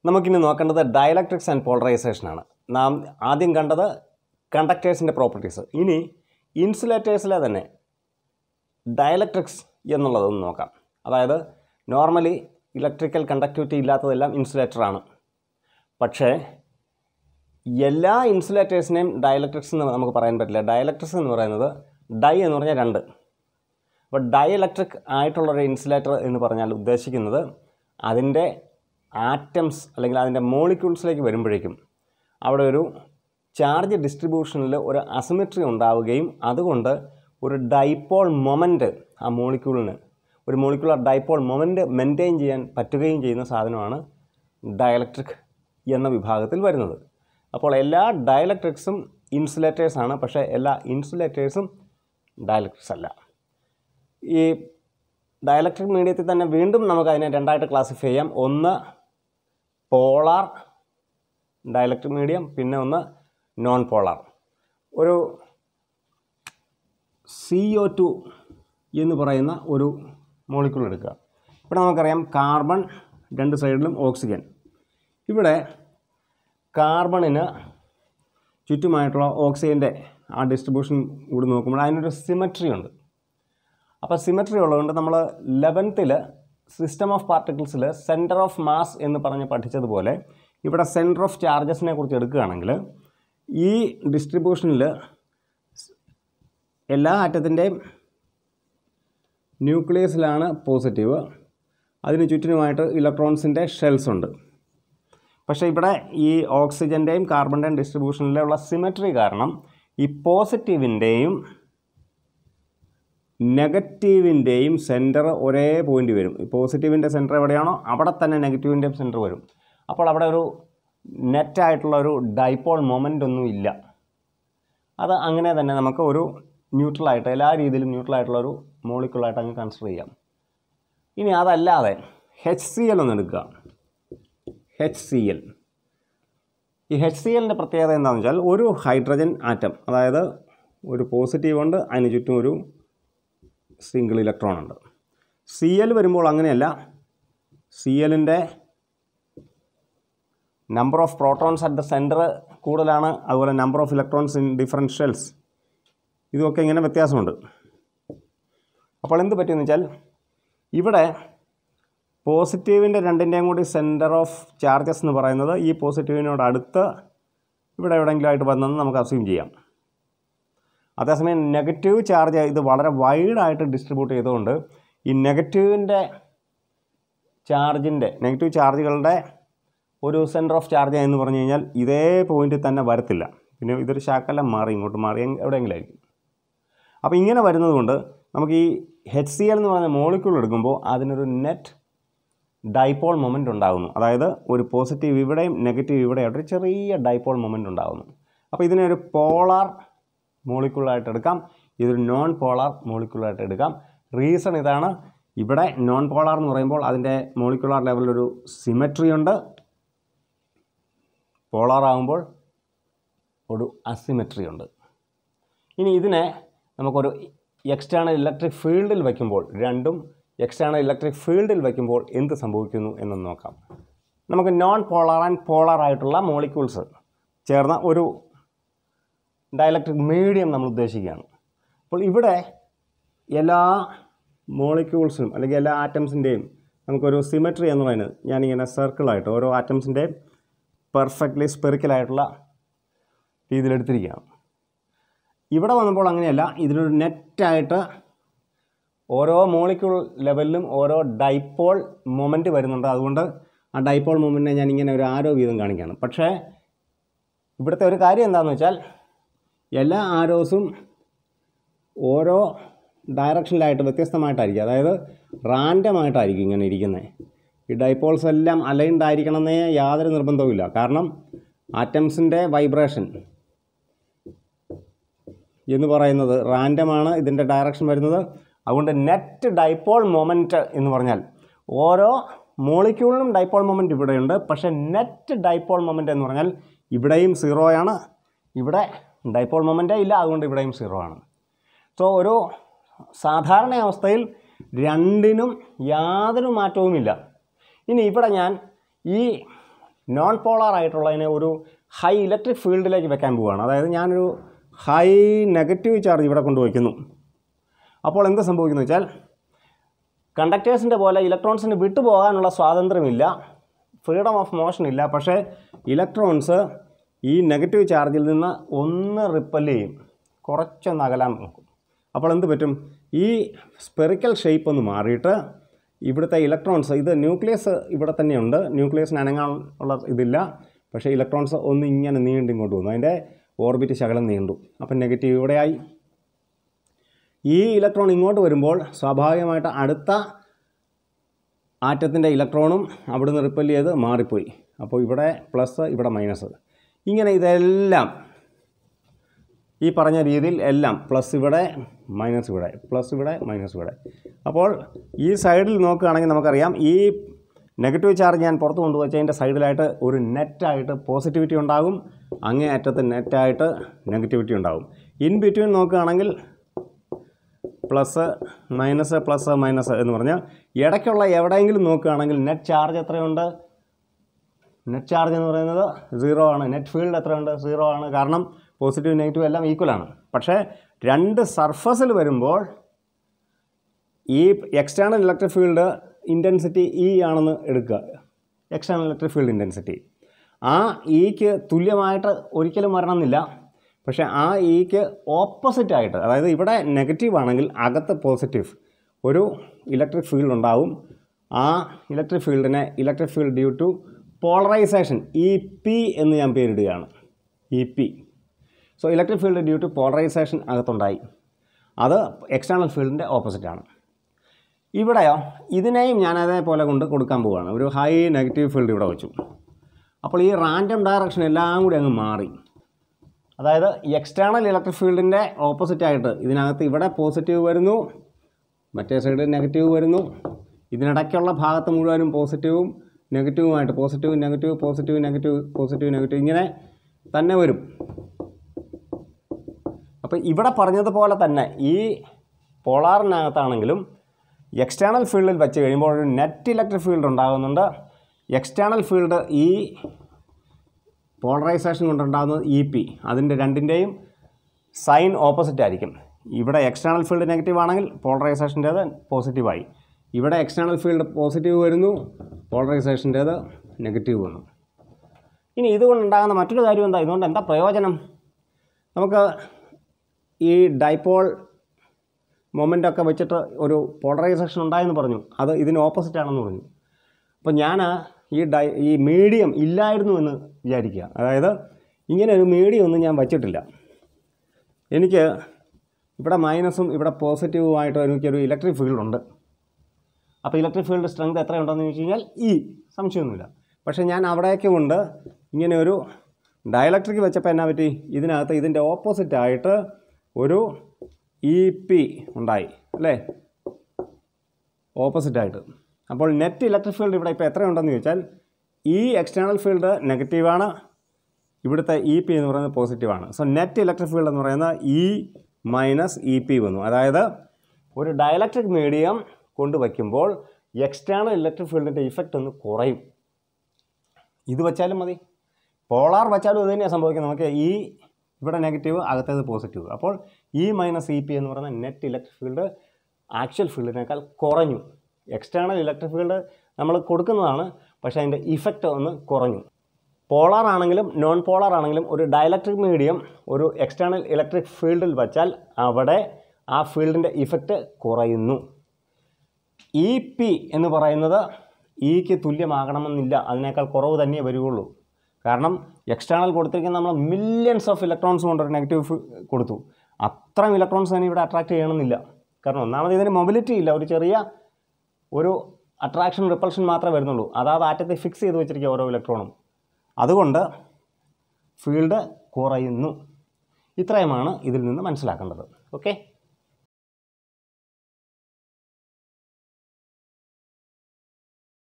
നമുക്കിനി നോക്കേണ്ടത് dielectrics and polarisation ആണ് നാം ആദ്യം കണ്ടത് കണ്ടക്ടേഴ്സിൻ്റെ പ്രോപ്പർട്ടീസ് ഇനി ഇൻസുലേറ്റേഴ്സിലെ തന്നെ ഡയലക്ട്രിക്സ് എന്നുള്ളതൊന്ന് നോക്കാം അതായത് നോർമലി ഇലക്ട്രിക്കൽ കണ്ടക്ടിവിറ്റി ഇല്ലാത്തതെല്ലാം ഇൻസുലേറ്ററാണ് പക്ഷേ എല്ലാ ഇൻസുലേറ്റേഴ്സിനെയും ഡയലക്ട്രിക്സ് എന്ന് നമുക്ക് പറയാൻ പറ്റില്ല ഡയലക്ട്രിക്സ് എന്ന് പറയുന്നത് ഡൈ എന്ന് പറഞ്ഞാൽ രണ്ട് അപ്പോൾ ഡയലക്ട്രിക് ആയിട്ടുള്ളൊരു ഇൻസുലേറ്റർ എന്ന് പറഞ്ഞാൽ ഉദ്ദേശിക്കുന്നത് അതിൻ്റെ ആറ്റംസ് അല്ലെങ്കിൽ അതിൻ്റെ മോളിക്യൂൾസിലേക്ക് വരുമ്പോഴേക്കും അവിടെ ഒരു ചാർജ് ഡിസ്ട്രിബ്യൂഷനിൽ ഒരു അസിമെട്രി ഉണ്ടാവുകയും അതുകൊണ്ട് ഒരു ഡൈപോൾ മൊമെൻറ്റ് ആ മോളിക്യൂളിന് ഒരു മോളിക്കുലർ ഡൈപോൾ മൊമെൻറ്റ് മെയിൻറ്റെയിൻ ചെയ്യാൻ പറ്റുകയും ചെയ്യുന്ന സാധനമാണ് ഡയലക്ട്രിക് എന്ന വിഭാഗത്തിൽ വരുന്നത് അപ്പോൾ എല്ലാ ഡയലക്ട്രിക്സും ഇൻസുലേറ്റേഴ്സ് ആണ് പക്ഷേ എല്ലാ ഇൻസുലേറ്റേഴ്സും ഡയലക്ട്രിക്സ് അല്ല ഈ ഡയലക്ട്രിക് മീഡിയത്തിൽ തന്നെ വീണ്ടും നമുക്ക് അതിനെ രണ്ടായിട്ട് ക്ലാസിഫൈ ചെയ്യാം ഒന്ന് പോളാർ ഡയലക്ട്രിക് മീഡിയം പിന്നെ ഒന്ന് നോൺ പോളാർ ഒരു സി ഒ ടു എന്ന് പറയുന്ന ഒരു മോളിക്യൂൾ എടുക്കുക ഇവിടെ നമുക്കറിയാം കാർബൺ രണ്ട് സൈഡിലും ഓക്സിജൻ ഇവിടെ കാർബണിന് ചുറ്റുമായിട്ടുള്ള ഓക്സിജൻ്റെ ആ ഡിസ്ട്രിബ്യൂഷൻ കൂടി നോക്കുമ്പോൾ അതിനൊരു സിമട്രി ഉണ്ട് അപ്പോൾ സിമട്രി ഉള്ളതുകൊണ്ട് നമ്മൾ ലെവൻത്തിൽ സിസ്റ്റം ഓഫ് പാർട്ടിക്കിൾസിൽ സെൻറ്റർ ഓഫ് മാസ് എന്ന് പറഞ്ഞ് പഠിച്ചതുപോലെ ഇവിടെ സെൻറ്റർ ഓഫ് ചാർജസിനെ കുറിച്ച് എടുക്കുകയാണെങ്കിൽ ഈ ഡിസ്ട്രിബ്യൂഷനിൽ എല്ലാ ആറ്റത്തിൻ്റെയും ന്യൂക്ലിയസിലാണ് പോസിറ്റീവ് അതിന് ചുറ്റിനുമായിട്ട് ഇലക്ട്രോൺസിൻ്റെ ഷെൽസ് ഉണ്ട് പക്ഷേ ഇവിടെ ഈ ഓക്സിജൻ്റെയും കാർബണിൻ്റെയും ഡിസ്ട്രിബ്യൂഷനിലുള്ള സിമട്രി കാരണം ഈ പോസിറ്റീവിൻ്റെയും നെഗറ്റീവിൻ്റെയും സെൻറ്റർ ഒരേ പോയിന്റ് വരും ഈ പോസിറ്റീവിൻ്റെ സെൻറ്റർ എവിടെയാണോ അവിടെ തന്നെ നെഗറ്റീവിൻ്റെയും സെൻറ്റർ വരും അപ്പോൾ അവിടെ ഒരു നെറ്റായിട്ടുള്ള ഒരു ഡൈപോൾ മൊമെൻ്റ് ഒന്നും ഇല്ല അത് അങ്ങനെ തന്നെ നമുക്ക് ഒരു ന്യൂട്രലായിട്ട് എല്ലാ രീതിയിലും ന്യൂട്രലായിട്ടുള്ള ഒരു മോളിക്കുളായിട്ട് അങ്ങ് കൺസിഡർ ചെയ്യാം ഇനി അതല്ലാതെ എച്ച് സി എൽ ഒന്ന് എടുക്കുക എച്ച് സി എൽ ഈ എച്ച് സി എല്ലിൻ്റെ പ്രത്യേകത എന്താണെന്ന് വെച്ചാൽ ഒരു ഹൈഡ്രജൻ ആറ്റം അതായത് ഒരു പോസിറ്റീവ് ഉണ്ട് അതിന് ചുറ്റും ഒരു സിംഗിൾ ഇലക്ട്രോൺ ഉണ്ട് സി എൽ വരുമ്പോൾ അങ്ങനെയല്ല സി എല്ലിൻ്റെ number of protons at the centre കൂടുതലാണ് അതുപോലെ number of electrons in different shells ഇതൊക്കെ ഇങ്ങനെ വ്യത്യാസമുണ്ട് അപ്പോൾ എന്ത് പറ്റുമെന്ന് വെച്ചാൽ ഇവിടെ പോസിറ്റീവിൻ്റെ രണ്ടിൻ്റെയും കൂടി സെൻറ്റർ ഓഫ് ചാർജസ് എന്ന് പറയുന്നത് ഈ പോസിറ്റീവിനോട് അടുത്ത് ഇവിടെ എവിടെയെങ്കിലും ആയിട്ട് വന്നെന്ന് നമുക്ക് അസ്യൂം ചെയ്യാം അതേസമയം നെഗറ്റീവ് ചാർജ് ഇത് വളരെ വൈഡായിട്ട് ഡിസ്ട്രിബ്യൂട്ട് ചെയ്തുകൊണ്ട് ഈ നെഗറ്റീവിൻ്റെ ചാർജിൻ്റെ നെഗറ്റീവ് ചാർജുകളുടെ ഒരു സെൻറ്റർ ഓഫ് ചാർജ് എന്ന് പറഞ്ഞു കഴിഞ്ഞാൽ ഇതേ പോയിന്റിൽ തന്നെ വരത്തില്ല പിന്നെ ഇതൊരു ശാക്കെല്ലാം മാറി ഇങ്ങോട്ട് മാറി എങ് എവിടെയെങ്കിലും ആയിരിക്കും അപ്പോൾ ഇങ്ങനെ വരുന്നത് കൊണ്ട് നമുക്ക് ഈ എച്ച് സി എൽ എന്ന് പറയുന്ന മോളിക്യൂൾ എടുക്കുമ്പോൾ അതിനൊരു നെറ്റ് ഡൈപോൾ മൊമെൻ്റ് ഉണ്ടാകുന്നു അതായത് ഒരു പോസിറ്റീവ് ഇവിടെയും നെഗറ്റീവ് ഇവിടെയായിട്ട് ഒരു ചെറിയ ഡൈപോൾ മൊമെൻ്റ് ഉണ്ടാകുന്നു അപ്പോൾ ഇതിനെ ഒരു പോളാർ മോളിക്യൂളായിട്ട് എടുക്കാം ഇതൊരു നോൺ പോളാർ മോളിക്യൂളായിട്ട് എടുക്കാം റീസൺ ഇതാണ് ഇവിടെ നോൺ പോളാർ എന്ന് പറയുമ്പോൾ അതിൻ്റെ മോളിക്കുലാർ ലെവലിലൊരു സിമട്രി ഉണ്ട് പോളാർ ആകുമ്പോൾ ഒരു അസിമെട്രി ഉണ്ട് ഇനി ഇതിനെ നമുക്കൊരു എക്സ്റ്റേണൽ ഇലക്ട്രിക് ഫീൽഡിൽ വയ്ക്കുമ്പോൾ രണ്ടും എക്സ്റ്റേണൽ ഇലക്ട്രിക് ഫീൽഡിൽ വയ്ക്കുമ്പോൾ എന്ത് സംഭവിക്കുന്നു എന്ന് നോക്കാം നമുക്ക് നോൺ പോളാർ ആൻഡ് പോളാർ ആയിട്ടുള്ള മോളിക്യൂൾസ് ചേർന്ന ഒരു ഡയലക്ട്രിക് മീഡിയം നമ്മൾ ഉദ്ദേശിക്കുകയാണ് അപ്പോൾ ഇവിടെ എല്ലാ മോളിക്യൂൾസും അല്ലെങ്കിൽ എല്ലാ ആറ്റംസിൻ്റെയും നമുക്കൊരു സിമെട്രി എന്ന് പറയുന്നത് ഞാനിങ്ങനെ സർക്കിളായിട്ട് ഓരോ ആറ്റംസിൻ്റെയും പെർഫെക്റ്റ്ലി സ്പെറിക്കലായിട്ടുള്ള രീതിയിലെടുത്തിരിക്കുകയാണ് ഇവിടെ വന്നപ്പോൾ അങ്ങനെയല്ല ഇതിനൊരു നെറ്റായിട്ട് ഓരോ മോളിക്യൂൾ ലെവലിലും ഓരോ ഡൈപോൾ മൊമെൻറ്റ് വരുന്നുണ്ട് അതുകൊണ്ട് ആ ഡൈപോൾ മൊമെൻറ്റിനെ ഞാൻ ഇങ്ങനെ ഒരു ആരോ വീതം കാണിക്കുകയാണ് പക്ഷേ ഇവിടുത്തെ ഒരു കാര്യം എന്താണെന്ന് വെച്ചാൽ എല്ലാ ആരോസും ഓരോ ഡയറക്ഷനിലായിട്ട് വ്യത്യസ്തമായിട്ടായിരിക്കും അതായത് റാൻഡമായിട്ടായിരിക്കും ഇങ്ങനെ ഇരിക്കുന്നത് ഈ ഡൈപോൾസ് എല്ലാം അലൈൻഡ് ആയിരിക്കണമെന്നേ യാതൊരു നിർബന്ധവുമില്ല കാരണം ആറ്റംസിൻ്റെ വൈബ്രേഷൻ എന്ന് പറയുന്നത് റാൻഡമാണ് ഇതിൻ്റെ ഡയറക്ഷൻ വരുന്നത് അതുകൊണ്ട് നെറ്റ് ഡൈപോൾ മൊമെൻറ്റ് എന്ന് പറഞ്ഞാൽ ഓരോ മോളിക്യൂളിനും ഡൈപോൾ മൊമെൻറ്റ് ഇവിടെയുണ്ട് പക്ഷേ നെറ്റ് ഡൈപോൾ മൊമെൻറ്റ് എന്ന് പറഞ്ഞാൽ ഇവിടെയും സീറോയാണ് ഇവിടെ ഡൈപോൾ മൊമെൻറ്റേ ഇല്ല അതുകൊണ്ട് ഇവിടെയും സീറോ ആണ് സോ ഒരു സാധാരണ അവസ്ഥയിൽ രണ്ടിനും യാതൊരു മാറ്റവുമില്ല ഇനി ഇവിടെ ഞാൻ ഈ നോൺ പോളാർ ആയിട്ടുള്ളതിനെ ഒരു ഹൈ ഇലക്ട്രിക് ഫീൽഡിലേക്ക് വെക്കാൻ പോവുകയാണ് അതായത് ഞാനൊരു ഹൈ നെഗറ്റീവ് ചാർജ് ഇവിടെ കൊണ്ടുവയ്ക്കുന്നു അപ്പോൾ എന്ത് സംഭവിക്കുന്നു വെച്ചാൽ കണ്ടക്ടേഴ്സിൻ്റെ പോലെ ഇലക്ട്രോൺസിന് വിട്ടുപോകാനുള്ള സ്വാതന്ത്ര്യമില്ല ഫ്രീഡം ഓഫ് മോഷൻ ഇല്ല പക്ഷേ ഇലക്ട്രോൺസ് ഈ നെഗറ്റീവ് ചാർജിൽ നിന്ന് ഒന്ന് റിപ്പൽ ചെയ്യും കുറച്ചൊന്ന് അകലാൻ നോക്കും അപ്പോൾ എന്ത് പറ്റും ഈ സ്പെറിക്കൽ ഷേപ്പ് ഒന്ന് മാറിയിട്ട് ഇവിടുത്തെ ഇലക്ട്രോൺസ് ഇത് ന്യൂക്ലിയസ് ഇവിടെ തന്നെയുണ്ട് ന്യൂക്ലിയസിന് അനങ്ങാൻ ഉള്ള ഇതില്ല പക്ഷേ ഇലക്ട്രോൺസ് ഒന്ന് ഇങ്ങനെ നീണ്ട് ഇങ്ങോട്ട് വന്നു അതിൻ്റെ ഓർബിറ്റ് ശകലം നീണ്ടു അപ്പം നെഗറ്റീവ് ഇവിടെയായി ഈ ഇലക്ട്രോൺ ഇങ്ങോട്ട് വരുമ്പോൾ സ്വാഭാവികമായിട്ട് അടുത്ത ആറ്റത്തിൻ്റെ ഇലക്ട്രോണും അവിടുന്ന് റിപ്പൽ ചെയ്ത് മാറിപ്പോയി അപ്പോൾ ഇവിടെ പ്ലസ് ഇവിടെ മൈനസ് ഇങ്ങനെ ഇതെല്ലാം ഈ പറഞ്ഞ രീതിയിൽ എല്ലാം പ്ലസ് ഇവിടെ മൈനസ് ഇവിടെ പ്ലസ് ഇവിടെ മൈനസ് ഇവിടെ അപ്പോൾ ഈ സൈഡിൽ നോക്കുകയാണെങ്കിൽ നമുക്കറിയാം ഈ നെഗറ്റീവ് ചാർജ് ഞാൻ പുറത്ത് കൊണ്ടുവച്ചതിൻ്റെ സൈഡിലായിട്ട് ഒരു നെറ്റായിട്ട് പോസിറ്റിവിറ്റി ഉണ്ടാകും അങ്ങേ അറ്റത്ത് നെറ്റായിട്ട് നെഗറ്റിവിറ്റി ഉണ്ടാകും ഇൻ ബിറ്റ്വീൻ നോക്കുകയാണെങ്കിൽ പ്ലസ് മൈനസ് പ്ലസ് മൈനസ് എന്ന് പറഞ്ഞാൽ ഇടയ്ക്കുള്ള എവിടെയെങ്കിലും നോക്കുകയാണെങ്കിൽ നെറ്റ് ചാർജ് എത്രയുണ്ട് നെറ്റ് ചാർജ് എന്ന് പറയുന്നത് സീറോ ആണ് നെറ്റ് ഫീൽഡ് എത്രയുണ്ട് സീറോ ആണ് കാരണം പോസിറ്റീവ് നെഗറ്റീവ് എല്ലാം ഈക്വൽ ആണ് പക്ഷേ രണ്ട് സർഫസിൽ വരുമ്പോൾ ഈ external electric field intensity E ആണെന്ന് എടുക്കുക എക്സ്റ്റേണൽ ഇലക്ട്രിക് ഫീൽഡ് ഇൻറ്റൻസിറ്റി ആ ഇക്ക് തുല്യമായിട്ട് ഒരിക്കലും വരണമെന്നില്ല പക്ഷേ ആ ഇക്ക് ഓപ്പോസിറ്റ് ആയിട്ട് അതായത് ഇവിടെ നെഗറ്റീവ് ആണെങ്കിൽ അകത്ത് പോസിറ്റീവ് ഒരു ഇലക്ട്രിക് ഫീൽഡ് ഉണ്ടാവും ആ ഇലക്ട്രിക് ഫീൽഡിനെ electric field due to polarization E P എന്ന് ഞാൻ പേരിടുകയാണ് E P so electric field due to polarization അകത്തുണ്ടായി അത് എക്സ്റ്റേണൽ ഫീൽഡിൻ്റെ ഓപ്പോസിറ്റാണ് ഇവിടെയോ ഇതിനെയും ഞാൻ അതേപോലെ കൊണ്ട് കൊടുക്കാൻ പോവുകയാണ് ഒരു ഹൈ നെഗറ്റീവ് ഫീൽഡ് ഇവിടെ വെച്ചു അപ്പോൾ ഈ റാൻഡം ഡയറക്ഷൻ എല്ലാം കൂടി അങ്ങ് മാറി അതായത് എക്സ്റ്റേണൽ ഇലക്ട്രിക് ഫീൽഡിൻ്റെ ഓപ്പോസിറ്റായിട്ട് ഇതിനകത്ത് ഇവിടെ പോസിറ്റീവ് വരുന്നു മറ്റേ സൈഡ് നെഗറ്റീവ് വരുന്നു ഇതിനിടയ്ക്കുള്ള ഭാഗത്ത് മുഴുവനും പോസിറ്റീവും നെഗറ്റീവുമായിട്ട് positive negative positive negative positive negative ഇങ്ങനെ തന്നെ വരും അപ്പോൾ ഇവിടെ പറഞ്ഞതുപോലെ തന്നെ ഈ പോളാറിനകത്താണെങ്കിലും എക്സ്റ്റേണൽ ഫീൽഡിൽ വെച്ച് കഴിയുമ്പോൾ ഒരു നെറ്റ് ഇലക്ട്രിക് ഫീൽഡ് ഉണ്ടാകുന്നുണ്ട് എക്സ്റ്റേണൽ ഫീൽഡ് ഈ പോളറൈസേഷൻ കൊണ്ടുണ്ടാകുന്നത് ഇ പി അതിൻ്റെ രണ്ടിൻ്റെയും സൈൻ ഓപ്പോസിറ്റ് ആയിരിക്കും ഇവിടെ എക്സ്റ്റേണൽ ഫീൽഡ് നെഗറ്റീവ് ആണെങ്കിൽ പോളറൈസേഷൻ്റേത് പോസിറ്റീവായി ഇവിടെ എക്സ്റ്റേണൽ ഫീൽഡ് പോസിറ്റീവ് വരുന്നു പോളറൈസേഷൻ്റേത് നെഗറ്റീവ് വന്നു ഇനി ഇതുകൊണ്ടുണ്ടാകുന്ന മറ്റൊരു കാര്യം എന്താ ഇതുകൊണ്ട് എന്താ പ്രയോജനം നമുക്ക് ഈ ഡൈപോൾ മൊമെൻ്റ് ഒക്കെ വെച്ചിട്ട് ഒരു പോളറൈസേഷൻ ഉണ്ടായെന്ന് പറഞ്ഞു അത് ഇതിന് ഓപ്പോസിറ്റ് ആണെന്ന് പറഞ്ഞു അപ്പോൾ ഞാൻ ഈ ഡൈ ഈ മീഡിയം ഇല്ലായിരുന്നു എന്ന് വിചാരിക്കുക അതായത് ഇങ്ങനെ ഒരു മീഡിയം ഒന്നും ഞാൻ വച്ചിട്ടില്ല എനിക്ക് ഇവിടെ മൈനസും ഇവിടെ പോസിറ്റീവുമായിട്ട് എനിക്കൊരു ഇലക്ട്രിക് ഫീൽഡ് ഉണ്ട് അപ്പോൾ ഇലക്ട്രിക് ഫീൽഡ് സ്ട്രെങ്ത് എത്രയുണ്ടെന്ന് ചോദിച്ചു കഴിഞ്ഞാൽ ഈ സംശയമൊന്നുമില്ല പക്ഷേ ഞാൻ അവിടേക്ക് കൊണ്ട് ഇങ്ങനെ ഒരു ഡയലക്ട്രിക് വെച്ചപ്പോൾ എന്നാ പറ്റി ഇതിനകത്ത് ഇതിൻ്റെ ഓപ്പോസിറ്റ് ആയിട്ട് ഒരു ഇ പി ഉണ്ടായി അല്ലേ ഓപ്പോസിറ്റായിട്ട് അപ്പോൾ നെറ്റ് ഇലക്ട്രിക് ഫീൽഡ് ഇവിടെ ഇപ്പോൾ എത്രയുണ്ടെന്ന് ചോദിച്ചാൽ ഈ എക്സ്റ്റേണൽ ഫീൽഡ് നെഗറ്റീവാണ് ഇവിടുത്തെ ഇ പി എന്ന് പറയുന്നത് പോസിറ്റീവാണ് സോ നെറ്റ് ഇലക്ട്രിക് ഫീൽഡ് എന്ന് പറയുന്നത് ഇ മൈനസ് ഇ പി വന്നു അതായത് ഒരു ഡയലക്ട്രിക് മീഡിയം കൊണ്ട് വയ്ക്കുമ്പോൾ എക്സ്റ്റേണൽ ഇലക്ട്രിക് ഫീൽഡിൻ്റെ ഇഫക്റ്റ് ഒന്ന് കുറയും ഇത് വെച്ചാലും മതി പോളാർ വെച്ചാലും ഇത് തന്നെയാണ് സംഭവിക്കുന്നത് നമുക്ക് ഈ ഇവിടെ നെഗറ്റീവ് അകത്തേത് പോസിറ്റീവ് അപ്പോൾ ഇ മൈനസ് ഇ പി എന്ന് പറയുന്ന നെറ്റ് ഇലക്ട്രിക് ഫീൽഡ് ആക്ച്വൽ ഫീൽഡിനേക്കാൾ കുറഞ്ഞു എക്സ്റ്റേണൽ ഇലക്ട്രിക് ഫീൽഡ് നമ്മൾ കൊടുക്കുന്നതാണ് പക്ഷേ അതിൻ്റെ ഇഫക്റ്റ് ഒന്ന് കുറഞ്ഞു പോളാർ ആണെങ്കിലും നോൺ പോളാർ ആണെങ്കിലും ഒരു ഡയലക്ട്രിക് മീഡിയം ഒരു എക്സ്റ്റേണൽ ഇലക്ട്രിക് ഫീൽഡിൽ വച്ചാൽ അവിടെ ആ ഫീൽഡിൻ്റെ ഇഫക്റ്റ് കുറയുന്നു ഇ പി എന്ന് പറയുന്നത് ഇക്ക് തുല്യമാകണമെന്നില്ല അതിനേക്കാൾ കുറവ് തന്നെ വരികയുള്ളൂ കാരണം എക്സ്റ്റേണൽ കൊടുത്തിരിക്കുന്ന നമ്മൾ മില്യൺസ് ഓഫ് ഇലക്ട്രോൺസ് കൊണ്ട് ഒരു നെഗറ്റീവ് കൊടുത്തു അത്രയും ഇലക്ട്രോൺസ് തന്നെ ഇവിടെ അട്രാക്ട് ചെയ്യണമെന്നില്ല കാരണം ഒന്നാമത് ഇതിന് മൊബിലിറ്റി ഇല്ല ഒരു ചെറിയ ഒരു അട്രാക്ഷൻ റിപ്പൾഷൻ മാത്രമേ വരുന്നുള്ളൂ അതാത് ആറ്റത്തെ ഫിക്സ് ചെയ്ത് വെച്ചിരിക്കുക ഓരോ ഇലക്ട്രോണും അതുകൊണ്ട് ഫീൽഡ് കുറയുന്നു ഇത്രയുമാണ് ഇതിൽ നിന്ന് മനസ്സിലാക്കേണ്ടത് ഓക്കെ